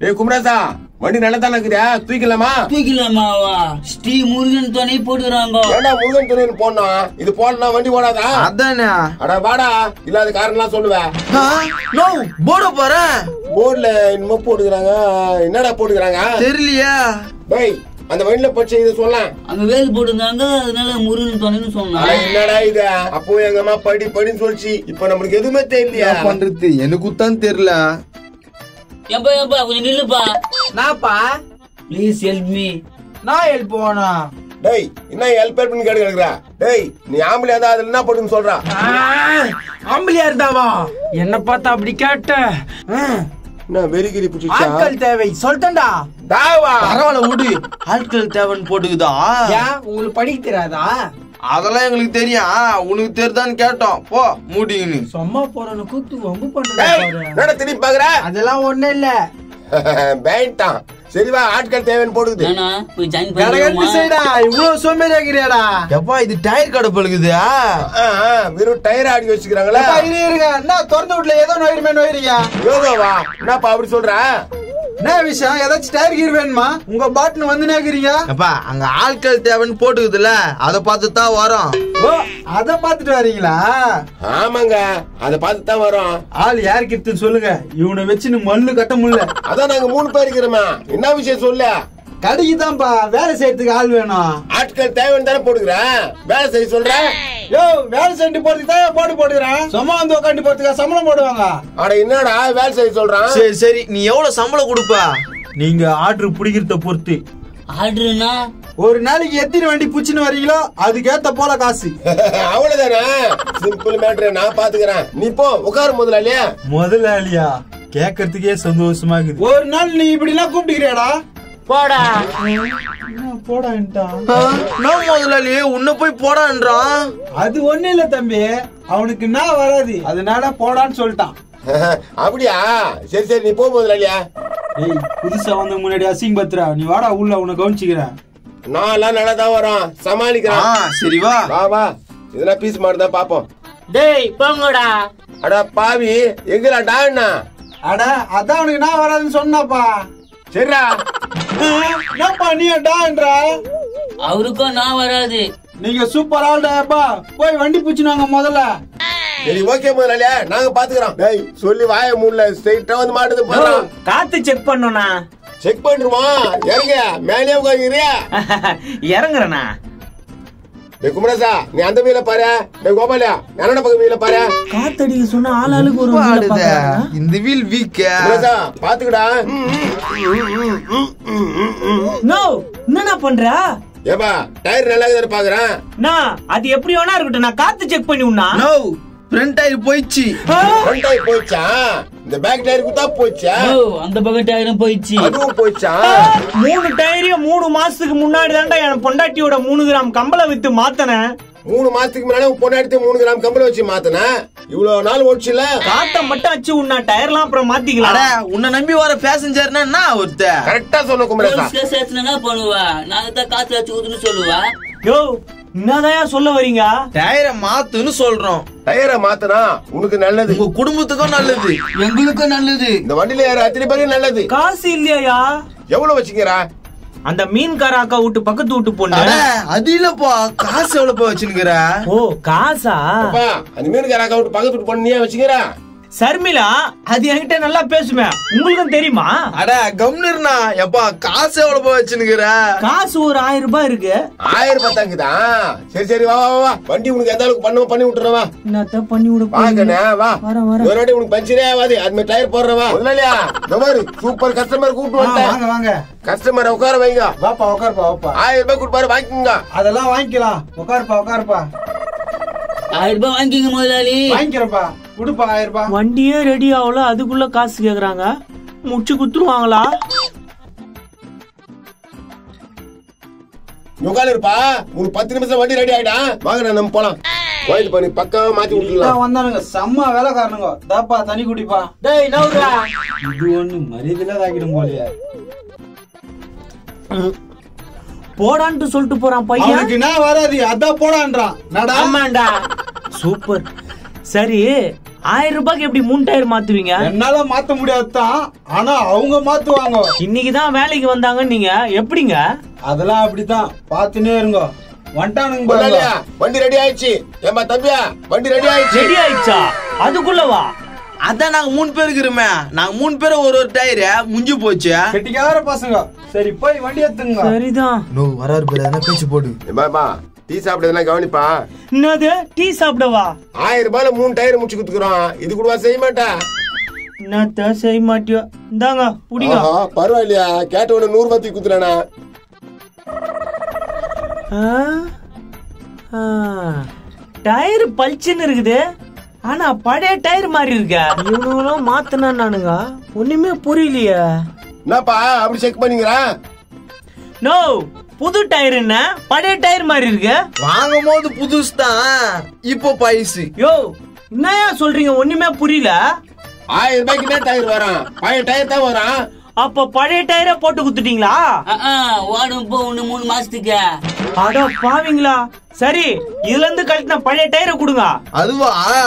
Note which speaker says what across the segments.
Speaker 1: டேய் குமரேசா வண்டி நல்லா தானே இருக்குதா தூக்கலாமா
Speaker 2: தூக்கலாமாவா ஸ்ரீ முருகன் துணை போட்டுக்கிறாங்க
Speaker 1: ஏன்டா முருகன் துணின்னு போடணும் இது போடனா வண்டி ஓடாதா
Speaker 3: அதானே
Speaker 1: அட வாடா இல்லாத காரணம்லாம் சொல்லுவேன்
Speaker 3: நோ போட போறேன்
Speaker 1: போர்டுல என்னமோ போட்டுக்கிறாங்க என்னடா போட்டுக்கிறாங்க
Speaker 3: தெரியலையா
Speaker 1: டேய் அந்த வண்டியில பச்சை இது சொல்லலாம்
Speaker 2: அங்க வேல் போட்டிருந்தாங்க அதனால முருகன் துணைன்னு
Speaker 1: அட,
Speaker 2: சொன்னான்
Speaker 1: என்னடா இது அப்போ எங்க அம்மா படி படின்னு சொல்லிச்சு இப்ப நம்மளுக்கு எதுவுமே தெரியலையா
Speaker 3: என்ன பண்றது எனக்கு தான் தெரியல
Speaker 2: ஏப்பா ஏப்பா கொஞ்சம் நில்லுப்பா
Speaker 3: நாப்பா
Speaker 2: ப்ளீஸ் ஹெல்ப் மீ
Speaker 3: நான் ஹெல்ப் போனா
Speaker 1: டேய் என்ன ஹெல்ப் ஹெல்ப்னு கேட்டு கிடக்குறா டேய் நீ ஆம்பளை இருந்தா அதுல என்ன போட்டுன்னு சொல்றா
Speaker 3: ஆம்பளையா இருந்தாவா என்ன பார்த்தா அப்படி கேட்ட
Speaker 1: என்ன வெறிகிரி பிடிச்சா
Speaker 3: ஆட்கள் தேவை சொல்லிட்டேன்டா
Speaker 1: தாவா
Speaker 3: பரவாயில்ல விடு ஆட்கள் தேவைன்னு போட்டுக்குதா உங்களுக்கு படிக்க தெரியாதா அதெல்லாம் எங்களுக்கு தெரியும் உனக்கு தெரியுதான்னு கேட்டோம் போ மூடிங்கன்னு
Speaker 4: சும்மா போறவன கூத்து வம்பு
Speaker 1: டேய்
Speaker 4: பண்றது
Speaker 1: என்னடா திரும்பி பாக்குற
Speaker 3: அதெல்லாம் ஒண்ணும் இல்ல
Speaker 1: பேண்டான் சரிவா ஆட்கள் தேவைன்னு போட்டுக்குது
Speaker 2: நானா போய் ஜாயின்
Speaker 3: கடகண்டு
Speaker 2: பண்ணிடுமா
Speaker 3: சைடா இவ்வளவு சோம்பேறி ஆகிறியாடா எப்பா இது டயர் கடை பழுகுது
Speaker 1: ஆ, ஆ, வெறும் டயர் ஆடி வச்சுக்கிறாங்களா
Speaker 3: இருங்க என்ன திறந்து விட்ல ஏதோ நோயிருமே நோயிருங்க
Speaker 1: யோகாவா என்னப்பா அப்படி சொல்ற
Speaker 3: என்ன விஷயம் ஏதாச்சும் டயர் கீர் வேணுமா உங்க பாட்டுன்னு வந்து நேக்குறீங்க அப்பா அங்க ஆட்கள் தேவைன்னு போட்டுக்குதுல அத பார்த்து தான் வரோம் ஓ அத பார்த்துட்டு வரீங்களா
Speaker 1: ஆமாங்க அத பார்த்து தான் வரோம்
Speaker 3: ஆள் யாருக்கு இருக்குன்னு சொல்லுங்க இவனை வச்சு மல்லு கட்ட முடியல
Speaker 1: அதான் நாங்க மூணு பேர் இருக்கிறோமா என்ன விஷயம் சொல்லு
Speaker 3: கடைக்கு தான்ப்பா வேலை செய்யறதுக்கு ஆள் வேணும்
Speaker 1: ஆட்கள் தேவைன்னு தானே போட்டுக்கிறேன் வேலை செய்ய சொல்றேன்
Speaker 3: யோ வேலை செஞ்சு போறதுக்கு தான் போட்டு போட்டுக்கிறேன் சும்மா வந்து உட்காந்து போறதுக்கு சம்பளம் போடுவாங்க
Speaker 1: அட என்னடா வேலை செய்ய சொல்றான்
Speaker 3: சரி சரி நீ எவ்வளவு சம்பளம் கொடுப்பா நீங்க ஆர்டர் பிடிக்கிறத பொறுத்து
Speaker 2: ஆர்டர்னா
Speaker 3: ஒரு நாளைக்கு எத்தனை வண்டி புச்சுன்னு வரீங்களோ அதுக்கேத்த போல காசு
Speaker 1: அவ்வளவுதானே சிம்பிள் மேட்ரு நான் பாத்துக்கிறேன் நீ போ உட்காரு முதலாளியா
Speaker 3: முதலாளியா கேக்குறதுக்கே சந்தோஷமா இருக்குது ஒரு நாள் நீ இப்படி எல்லாம் கூப்பிட்டுக்கிறியாடா
Speaker 2: போடா
Speaker 3: போடான்ட்டான் முதலாளி உன்ன போய் போடான்றான் அது ஒண்ணு இல்ல தம்பி அவனுக்கு நான் வராது அதனால போடான்னு சொல்லிட்டான்
Speaker 1: அப்படியா சரி சரி நீ போ முதலாளியா
Speaker 4: ஏய் புதுசா வந்த முன்னாடி அசிங்க பத்துறா நீ வாடா உள்ள உன்னை கவனிச்சுக்கிறேன்
Speaker 1: நான் எல்லாம் நல்லா தான் வரோம் சமாளிக்கிறேன்
Speaker 3: சரி வா
Speaker 1: வா வா இதெல்லாம் பீஸ் மாதிரி தான் பாப்போம்
Speaker 2: டேய் போங்கடா
Speaker 1: அட பாவி எங்கடா டான்னா
Speaker 3: அட அதான் அவனுக்கு நான் வராதுன்னு சொன்னாப்பா
Speaker 1: சரிடா
Speaker 3: என்னப்பா நீ டான்றா
Speaker 2: அவருக்கும் நான் வராது
Speaker 3: நீங்க சூப்பர் ஆள்டாப்பா போய் வண்டி புச்சுனாங்க முதல்ல
Speaker 1: சரி ஓகே முதலாளியா நாங்க பாத்துக்கிறோம் டேய் சொல்லி வாய மூடல ஸ்ட்ரைட்டா வந்து மாட்டுது போறோம்
Speaker 4: காத்து செக் பண்ணோண்ணா
Speaker 1: செக் பண்ணிருவோம் இறங்க மேலே உட்காந்துக்கிறியா
Speaker 4: இறங்குறண்ணா
Speaker 1: டேய் குமரேசா நீ அந்த வீல பாரு டேய் கோபாலியா என்னோட பக்கம் வீல பாரு
Speaker 4: காத்தடிக்க சொன்னா ஆளாளுக்கு ஒரு வீல பாக்குறாங்க.
Speaker 3: இந்த வீல் வீக்க
Speaker 1: குமரேசா பாத்துக்கடா
Speaker 4: நோ என்னண்ணா பண்ற
Speaker 1: ஏப்பா டயர் நல்லா இருக்குதான்னு பாக்குறேன்
Speaker 4: நான் அது எப்படி வேணா இருக்கட்டும் நான் காத்து செக் பண்ணி உண்ணா
Speaker 3: நோ ஃப்ரண்ட் டயர் போயிடுச்சு
Speaker 1: ஃப்ரண்ட் டயர் போயிடுச்சா இந்த பேக் டயர் குத்தா போயிடுச்சா
Speaker 2: ஓ அந்த பக்கம் டயரும் போயிடுச்சு
Speaker 1: அதுவும் போயிடுச்சா
Speaker 4: மூணு டயரையும் மூணு மாசத்துக்கு முன்னாடி தான்டா என் பொண்டாட்டியோட மூணு கிராம் கம்பளம் வித்து மாத்தனேன்
Speaker 1: மூணு மாசத்துக்கு முன்னாடி உன் பொண்ணாடி மூணு கிராம் கம்பளம் வச்சு மாத்தின இவ்வளவு நாள் ஓடிச்சுல
Speaker 4: காத்த மட்டும் வச்சு உண்ணா டயர்லாம் அப்புறம்
Speaker 3: அட
Speaker 4: மாத்திக்கலாம்
Speaker 3: உன்னை நம்பி வர பேசஞ்சர்னா என்ன ஒருத்த
Speaker 1: கரெக்டா சொன்ன குமரேசா
Speaker 2: போலீஸ்ல சேர்த்துனா என்ன பண்ணுவா நாங்க தான் காத்து வச்சு ஊதுன்னு சொல்லுவா
Speaker 4: யோ என்னதான் சொல்ல வரீங்க
Speaker 3: டயரை மாத்துன்னு சொல்றோம்
Speaker 1: டயரை மாத்தினா உனக்கு நல்லது
Speaker 3: உங்க குடும்பத்துக்கும் நல்லது
Speaker 2: எங்களுக்கும் நல்லது
Speaker 1: இந்த வண்டியில ஏற அத்தனை பேரும் நல்லது
Speaker 4: காசு இல்லையா
Speaker 1: எவ்வளவு வச்சுக்கிறா
Speaker 4: அந்த மீன்கார அக்கா வீட்டு பக்கத்து வீட்டு பொண்ணு
Speaker 3: அட, அது இல்லப்பா காசு எவ்வளவு வச்சுனுக்குற
Speaker 4: ஓ காசா
Speaker 1: அப்பா அந்த மீனுக்கார அக்கௌண்ட் பக்கத்து வீட்டு பொண்ணு நீயே வச்சுக்கிறா
Speaker 4: சர்மிளா அது என்கிட்ட நல்லா பேசுமே உங்களுக்கும் தெரியுமா
Speaker 3: அட கம்னிருண்ணா எப்பா காசு எவ்வளவு வச்சுனுக்குற
Speaker 4: காசு ஒரு ஆயிரம் ரூபாய் இருக்கு
Speaker 1: ஆயிரம் ரூபாய் தாங்குதா சரி சரி வா வா வா, வா வண்டி உனக்கு எந்த அளவுக்கு பண்ண பண்ணி விட்டுறேன் வா
Speaker 4: என்னத்த பண்ணி விட
Speaker 1: வா கண்ணே வா
Speaker 4: வரேன், வரேன்.
Speaker 1: ஒரு வாட்டி உனக்கு பஞ்சரே ஆகாது அது மாதிரி டயர் போடுறவா முதலாளியா இந்த மாதிரி சூப்பர் கஸ்டமர் கூப்பிட்டு வந்துட்டேன்
Speaker 3: வாங்க
Speaker 1: கஸ்டமர் உட்கார வைங்க
Speaker 3: வாப்பா உட்காருப்பா வாப்பா
Speaker 1: ஆயிரம் ரூபாய் கொடுப்பாரு வாங்கிக்கோங்க
Speaker 3: அதெல்லாம் வாங்கிக்கலாம் உட்காருப்பா உட்காருப்பா
Speaker 2: ஆயிரம் ரூபாய் வாங்கிங்க முதலாளி
Speaker 3: வாங்கிக்கிறப்பா கொடுப்பா ஆயிரம் ரூபாய்
Speaker 4: வண்டியே ரெடி ஆகல அதுக்குள்ள காசு கேக்குறாங்க முடிச்சு குத்துருவாங்களா
Speaker 1: நீ உட்காந்து இருப்பா ஒரு பத்து நிமிஷம் வண்டி ரெடி ஆயிடா வாங்க நம்ம போலாம் கோயில் பண்ணி பக்கம் மாத்தி விட்டுலாம்
Speaker 3: வந்தானுங்க செம்ம வேலைக்காரனுங்க தாப்பா தனி குடிப்பா
Speaker 4: டேய் நவுரா
Speaker 3: இது ஒண்ணு மரியாதையில தாக்கிடும் போலியா
Speaker 4: போடான்ட்டு சொல்லிட்டு போறான் பையன்
Speaker 3: அவனுக்கு என்ன வராது அதான் போடான்றான் நடா
Speaker 4: ஆமாண்டா சூப்பர் சரி ஆயிரம் ரூபாய்க்கு எப்படி மூணு டயர் மாத்துவீங்க
Speaker 3: என்னால மாத்த முடியாதுதான் ஆனா அவங்க மாத்துவாங்க
Speaker 4: இன்னைக்கு தான் வேலைக்கு வந்தாங்க நீங்க எப்படிங்க
Speaker 3: அதெல்லாம் அப்படித்தான் பாத்துனே இருங்க வந்துட்டானுங்க பாருங்க
Speaker 1: முதலாளியா வண்டி ரெடி ஆயிடுச்சு ஏமா தம்பியா வண்டி ரெடி ஆயிடுச்சு
Speaker 4: ரெடி ஆயிடுச்சா அதுக்குள்ளவா
Speaker 5: அதான் நாங்க மூணு பேர் இருக்கிறோமே நாங்க மூணு பேரும் ஒரு ஒரு டயரு முஞ்சி போச்சு
Speaker 3: கெட்டிக்கார பசங்க சரி போய் வண்டி எடுத்துங்க
Speaker 4: சரிதான்
Speaker 3: நோ வராரு பேர் என்ன பேச்சு போடு
Speaker 1: ஏமாப்பா டீ சாப்பிடுறதுலாம் கவனிப்பா
Speaker 4: என்னது டீ சாப்பிடவா
Speaker 1: ஆயிரம் ரூபாயில மூணு டயர் முடிச்சு குத்துக்கிறோம் இது கூடவா செய்ய மாட்டா
Speaker 4: என்னத்த செய்ய மாட்டியோ இந்தாங்க புடிங்க
Speaker 1: ஆஹா, பரவாயில்லையா கேட்ட உடனே நூறு ரூபாய்க்கு குத்துறானா
Speaker 4: டயர் பளிச்சுன்னு இருக்குது ஆனா பழைய டயர் மாதிரி இருக்க இவனுங்களும் மாத்தினா நானுங்க ஒண்ணுமே புரியலையே
Speaker 1: என்னப்பா அப்படி செக் பண்ணீங்களா
Speaker 4: நோ புது டயர் என்ன பழைய டயர் மாதிரி இருக்கு
Speaker 5: வாங்கும் போது புதுசு தான் இப்போ பைசு
Speaker 4: யோ என்னயா சொல்றீங்க ஒண்ணுமே புரியல
Speaker 1: ஆயிரம் ரூபாய்க்கு தான் டயர் வரான் பழைய டயர் தான் வரான்
Speaker 4: அப்ப பழைய டயரை போட்டு குத்துட்டீங்களா
Speaker 2: ஓடும் போ ஒண்ணு மூணு மாசத்துக்கு
Speaker 4: அட பாவீங்களா சரி இதுல இருந்து கழட்டின பழைய டயரை கொடுங்க
Speaker 5: அதுவா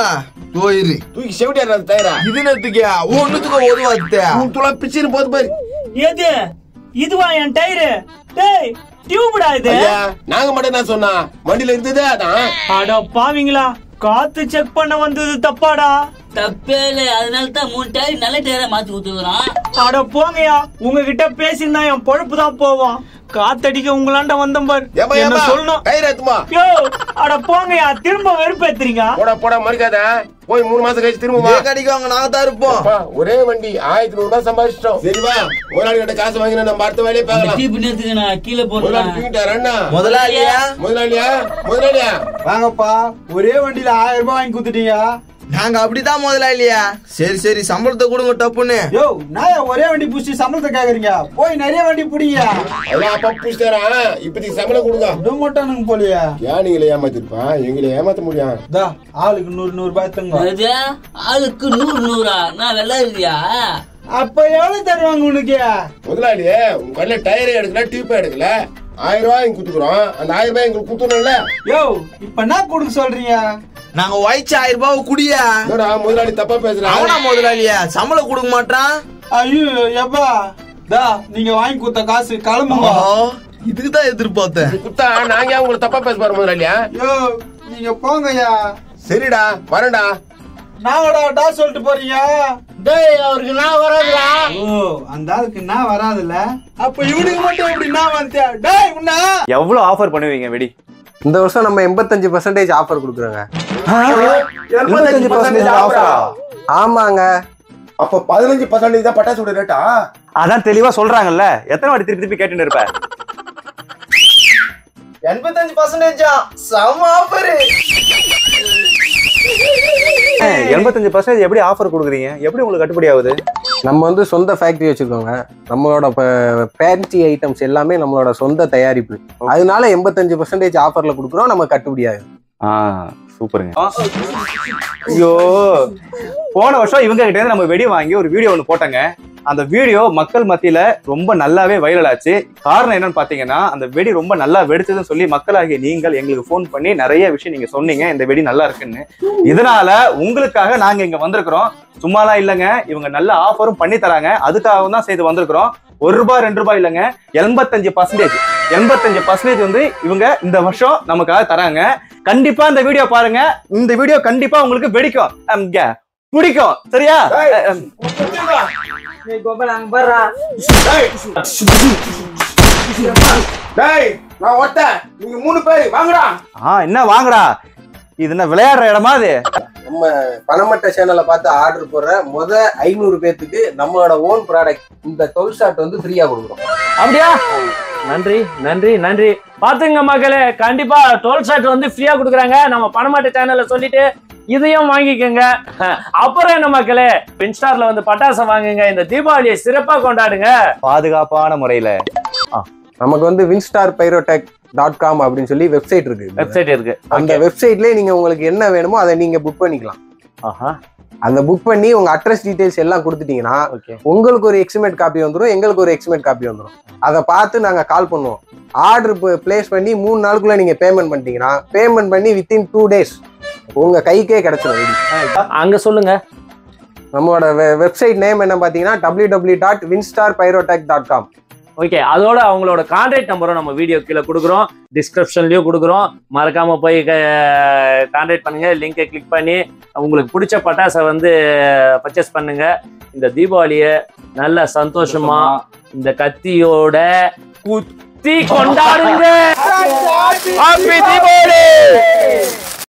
Speaker 5: போயிரு
Speaker 1: தூக்கி செவிட்டியா அந்த டயரா
Speaker 5: இது நேரத்துக்கு ஒண்ணுத்துக்கு உதவாத்த
Speaker 1: துளா பிச்சுன்னு போது பாரு
Speaker 4: எது இதுவா என் டயரு டேய் டியூப்டா இது
Speaker 1: ஐயா நாங்க மட்டும் என்ன சொன்னா வண்டியில இருந்ததே அதான்
Speaker 4: அட பாவீங்களா காத்து செக் பண்ண வந்தது தப்பாடா
Speaker 2: தப்பே இல்ல அதனால தான் மூணு டயர் நல்ல டயரா மாத்தி ஊத்துக்கிறோம்
Speaker 4: அட போங்கயா உங்ககிட்ட பேசினா என் பொழப்பு தான் போவோம் காத்தடிக்க உங்களாண்ட வந்தேன் பார்
Speaker 1: ஏமா
Speaker 4: என்ன
Speaker 1: ஏமா
Speaker 4: சொல்லணும்
Speaker 1: டயர் ஏத்துமா
Speaker 4: யோ அட போங்கயா திரும்ப வெறுப்பேத்துறீங்க
Speaker 1: போடா போடா மறுக்காத போய் மூணு மாசம் கழிச்சு திரும்ப வா
Speaker 5: இதே கடைக்கு நாங்க தான் இருப்போம்
Speaker 1: அப்பா, ஒரே வண்டி ஆயிரத்தி நூறு ரூபாய் சம்பாதிச்சிட்டோம் சரிவா முதலாளி கிட்ட காசு வாங்கினா நம்ம அடுத்த வேலையை பார்க்கலாம்
Speaker 2: டீ பண்ணி நான் கீழே
Speaker 1: முதலாளி
Speaker 2: போடுறேன்
Speaker 1: தூங்கிட்டாரு அண்ணா
Speaker 5: முதலாளியா
Speaker 1: முதலாளியா முதலாளியா
Speaker 3: வாங்கப்பா ஒரே வண்டியில ஆயிரம் ரூபாய் வாங்கி குடுத்துட்டீங்க
Speaker 5: நாங்க அப்படிதான் முதலாளியா சரி சரி சம்பளத்தை கொடுங்க டப்புன்னு
Speaker 3: யோ நான் ஒரே வண்டி புடிச்சு சம்பளத்தை கேக்குறீங்க போய் நிறைய வண்டி புடிங்க
Speaker 1: அதான் அப்பா புடிச்சிட்டாரா இப்போதைக்கு சம்பளம் கொடுங்க
Speaker 3: விட மாட்டானுங்க போலியா
Speaker 1: ஏன் நீங்களே ஏமாத்திருப்பா எங்களை ஏமாத்த முடியும்
Speaker 3: தா ஆளுக்கு நூறு நூறு ரூபாய் தங்க
Speaker 2: அது ஆளுக்கு நூறு நூறா நான் வெள்ளா இருக்கியா
Speaker 3: அப்ப எவ்வளவு தருவாங்க உனக்கு
Speaker 1: முதலாளி உங்க கடையில டயரே எடுக்கல டியூப்பே எடுக்கல ஆயிரம் ரூபாய் இங்க குத்துக்குறோம் அந்த ஆயிரம் ரூபாய் எங்களுக்கு குத்துணும்ல
Speaker 3: யோ இப்ப என்ன கொடுக்க சொல்றீங்க
Speaker 5: நாங்க வயிற்று ஆயிரம் ரூபாய் குடியா
Speaker 1: என்னடா முதலாளி தப்பா பேசுறான்
Speaker 5: அவனா முதலாளியா சம்பளம் கொடுக்க மாட்டான்
Speaker 3: ஐயோ எப்பா தா நீங்க வாங்கி கொடுத்த காசு கிளம்புங்க
Speaker 5: இதுக்கு தான் எதிர்பார்த்தேன்
Speaker 1: குத்தா நாங்க ஏன் உங்களை தப்பா பேச போறோம் முதலாளியா
Speaker 3: யோ நீங்க போங்கய்யா
Speaker 1: சரிடா வரேன்டா
Speaker 3: நாங்கடா டா சொல்லிட்டு போறீங்க
Speaker 2: டேய் அவருக்கு நான் வராதுடா
Speaker 3: ஓ அந்த ஆளுக்கு நான் வராதுல்ல அப்ப இவனுக்கு மட்டும் எப்படி நான் வந்தியா டேய் உன்ன
Speaker 6: எவ்வளவு ஆஃபர் பண்ணுவீங்க வெடி
Speaker 7: இந்த வருஷம் நம்ம எண்பத்தஞ்சு பர்சன்டேஜ் ஆஃபர் கொடுக்குறோங்க
Speaker 1: எண்பத்தஞ்சு பர்சன்டேஜ் ஆஃபரா
Speaker 7: ஆமாங்க
Speaker 1: அப்ப பதினஞ்சு பர்சன்டேஜ் தான் பட்டாசோட ரேட்டா
Speaker 6: அதான் தெளிவா சொல்றாங்கல்ல எத்தனை வாட்டி திருப்பி திருப்பி கேட்டுன்னு இருப்ப
Speaker 5: எண்பத்தஞ்சு பர்சன்டேஜா செம ஆஃபரு
Speaker 6: எண்பத்தஞ்சு பர்சன்டேஜ் எப்படி ஆஃபர் கொடுக்குறீங்க எப்படி உங்களுக்கு கட்டுப்படி ஆகுது
Speaker 7: நம்ம வந்து சொந்த ஃபேக்டரி வச்சிருக்கோங்க நம்மளோட ஃபேன்சி ஐட்டம்ஸ் எல்லாமே நம்மளோட சொந்த தயாரிப்பு அதனால எண்பத்தஞ்சு பர்சன்டேஜ் ஆஃபர்ல கொடுக்குறோம் நம்ம கட்டுப்படியாது
Speaker 6: ஆ சூப்பருங்க ஐயோ போன வருஷம் இவங்க கிட்ட இருந்து நம்ம வெடி வாங்கி ஒரு வீடியோ ஒன்று போட்டோங்க அந்த வீடியோ மக்கள் மத்தியில ரொம்ப நல்லாவே வைரல் ஆச்சு காரணம் என்னன்னு பாத்தீங்கன்னா அந்த வெடி ரொம்ப நல்லா வெடிச்சதுன்னு சொல்லி மக்களாகிய நீங்கள் எங்களுக்கு ஃபோன் பண்ணி நிறைய விஷயம் நீங்க சொன்னீங்க இந்த வெடி நல்லா இருக்குன்னு இதனால உங்களுக்காக நாங்க இங்க வந்திருக்கிறோம் சும்மாலாம் இல்லைங்க இவங்க நல்ல ஆஃபரும் பண்ணி தராங்க அதுக்காகவும் தான் செய்து வந்திருக்கிறோம் ஒரு ரூபாய் ரெண்டு ரூபாய் இல்லைங்க எண்பத்தஞ்சு பர்சன்டேஜ் எண்பத்தஞ்சு பர்சன்டேஜ் வந்து இவங்க இந்த வருஷம் நமக்காக தராங்க கண்டிப்பா இந்த வீடியோ பாருங்க இந்த வீடியோ கண்டிப்பா உங்களுக்கு வெடிக்கும் அம், இங்க, பிடிக்கும் சரியா அம்,
Speaker 1: டேய் நான் ஒருத்தன் நீங்க மூணு பேர் வாங்கடா
Speaker 6: ஆ என்ன வாங்குடா இது என்ன விளையாடுற இடமா அது
Speaker 7: நம்ம பணமட்ட சேனலை பார்த்து ஆர்டர் போடுற முத ஐநூறு பேர்த்துக்கு நம்மளோட ஓன் ப்ராடக்ட் இந்த தொல் ஷாட் வந்து ஃப்ரீயா கொடுக்குறோம்
Speaker 8: அப்படியா நன்றி நன்றி நன்றி பாத்துங்க மக்களே கண்டிப்பா டோல் ஷாட் வந்து ஃப்ரீயா கொடுக்குறாங்க நம்ம பணமாட்டு சேனல்ல சொல்லிட்டு இதையும் வாங்கிக்கோங்க அப்புறம் என்ன மக்களே பின்ஸ்டார்ல வந்து பட்டாசை வாங்குங்க இந்த தீபாவளியை சிறப்பா கொண்டாடுங்க
Speaker 6: பாதுகாப்பான முறையில
Speaker 7: நமக்கு வந்து வின்ஸ்டார் பைரோடெக் டாட் காம் அப்படின்னு சொல்லி வெப்சைட் இருக்கு
Speaker 8: வெப்சைட் இருக்கு
Speaker 7: அந்த வெப்சைட்லயே நீங்க உங்களுக்கு என்ன வேணுமோ அதை நீங்க புக் பண்ணிக்கலாம்
Speaker 8: ஆஹா
Speaker 7: அந்த புக் பண்ணி உங்க அட்ரஸ் டீடைல்ஸ் எல்லாம் கொடுத்துட்டீங்கன்னா
Speaker 8: ஓகே
Speaker 7: உங்களுக்கு ஒரு எக்ஸ்மேட் காப்பி வந்துடும் எங்களுக்கு ஒரு எக்ஸ்மேட் காப்பி வந்துடும் அதை பார்த்து நாங்கள் கால் பண்ணுவோம் ஆர்டர் பிளேஸ் பண்ணி மூணு நாளுக்குள்ள நீங்க பேமெண்ட் பண்ணிட்டீங்கன்னா பேமெண்ட் பண்ணி வித்தின் டூ டேஸ் உங்க கைக்கே கிடைச்சிடும் வெடி
Speaker 8: அங்க சொல்லுங்க
Speaker 7: நம்மளோட வெப்சைட் நேம் என்ன பாத்தீங்கன்னா W W dot Winstar Pyrotech dot com
Speaker 8: okay அதோட அவங்களோட கான்டாக்ட் நம்பரும் நம்ம வீடியோ கீழே கொடுக்குறோம் டிஸ்கிரிப்ஷன்லயும் கொடுக்குறோம் மறக்காம போய் கான்டாக்ட் பண்ணுங்க லிங்கை கிளிக் பண்ணி உங்களுக்கு பிடிச்ச பட்டாசை வந்து பர்ச்சேஸ் பண்ணுங்க இந்த தீபாவளியை நல்ல சந்தோஷமா இந்த கத்தியோட குத்தி கொண்டாடுங்க Happy தீபாவளி